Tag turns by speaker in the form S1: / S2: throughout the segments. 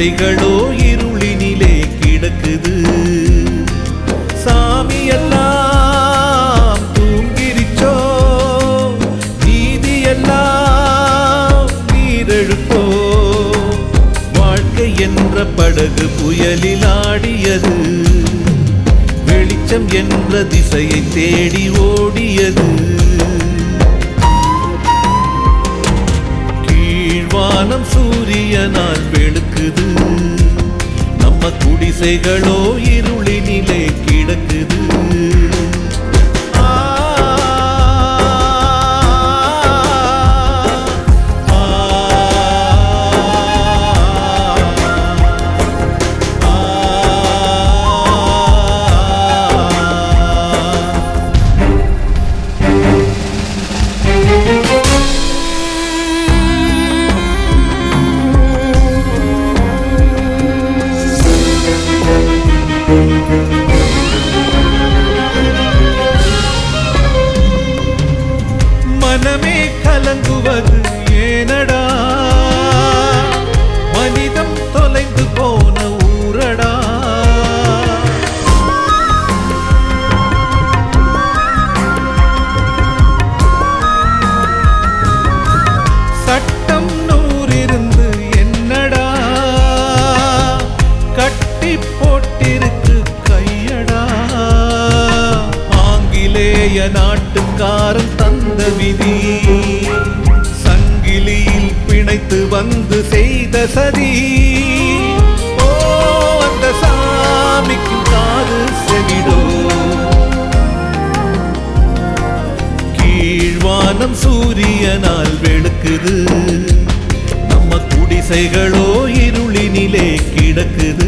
S1: குடிசைகளோ இருளினிலே கிடக்குது சாமி எல்லாம் தூங்கிருச்சோ நீதி எல்லாம் நீரெழுப்போ வாழ்க்கை என்ற படகு புயலில் ஆடியது வெளிச்சம் என்ற திசையை தேடி ஓடியது கீழ்வானம் சூரியனால் வெளுக்குது நம்ம குடிசைகளோ இருளினிலே கிடக்குது ஆ, ஆ, ஆ. மனமே கலங்குவது ஏனடா மனிதம் தொலைந்து போன ஊரடா சட்டம் நூறிருந்து என்னடா கட்டி போட்டிருக்கு கையடா ஆங்கிலேய நாட்டுக்காரன் தந்த விதி சங்கிலியில் பிணைத்து வந்து செய்த சதி ஓ அந்த சாமிக்கு காது செவிடோ கீழ்வானம் சூரியனால் வெளுக்குது நம்ம குடிசைகளோ இருளினிலே கிடக்குது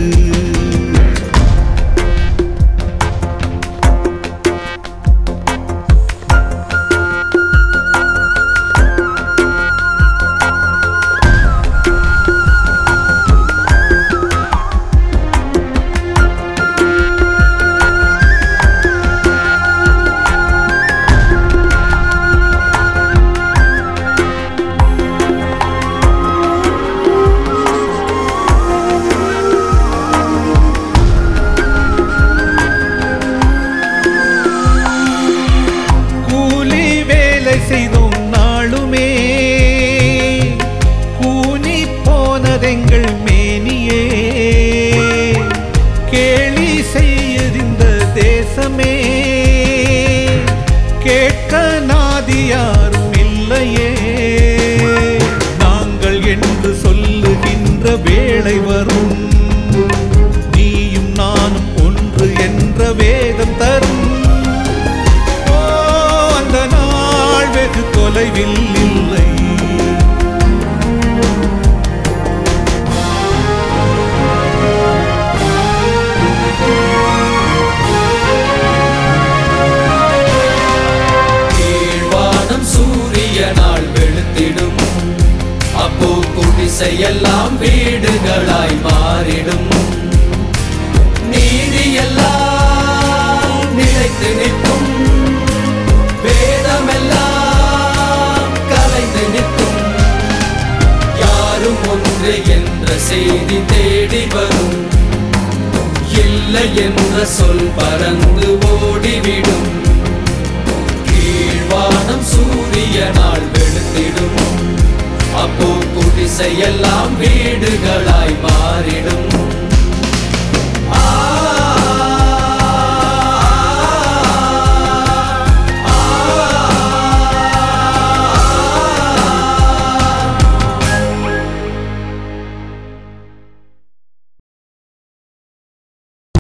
S1: கூலி வேலை செய்தோம் நாளுமே கூனி போனதெங்கள் மேனியே கேலி செய்யறிந்த தேசமே கேட்க நாதி யாரும் இல்லையே நாங்கள் என்று சொல்லுகின்ற வேளை வரும் நீயும் நானும் ஒன்று என்ற வேதம் தரும் ஓ, அந்த நாள் வெகு தொலைவில் இல்லை
S2: கீழ்வானம் சூரியனால் வெளுத்திடும் அப்போ குடிசையெல்லாம் வீடுகளாய் மாறிடும் நீதியெல்லாம் நிலைத்து நிற்கும் வேதமெல்லாம் கலைந்து நிற்கும் யாரும் ஒன்று என்ற செய்தி தேடி வரும் இல்லை என்ற சொல் பறந்து ஓடிவிடும் கீழ்வானம் சூரியனால் வெளுத்திடும் அப்போ குடிசையெல்லாம் வீடுகளாய் மாறிடும்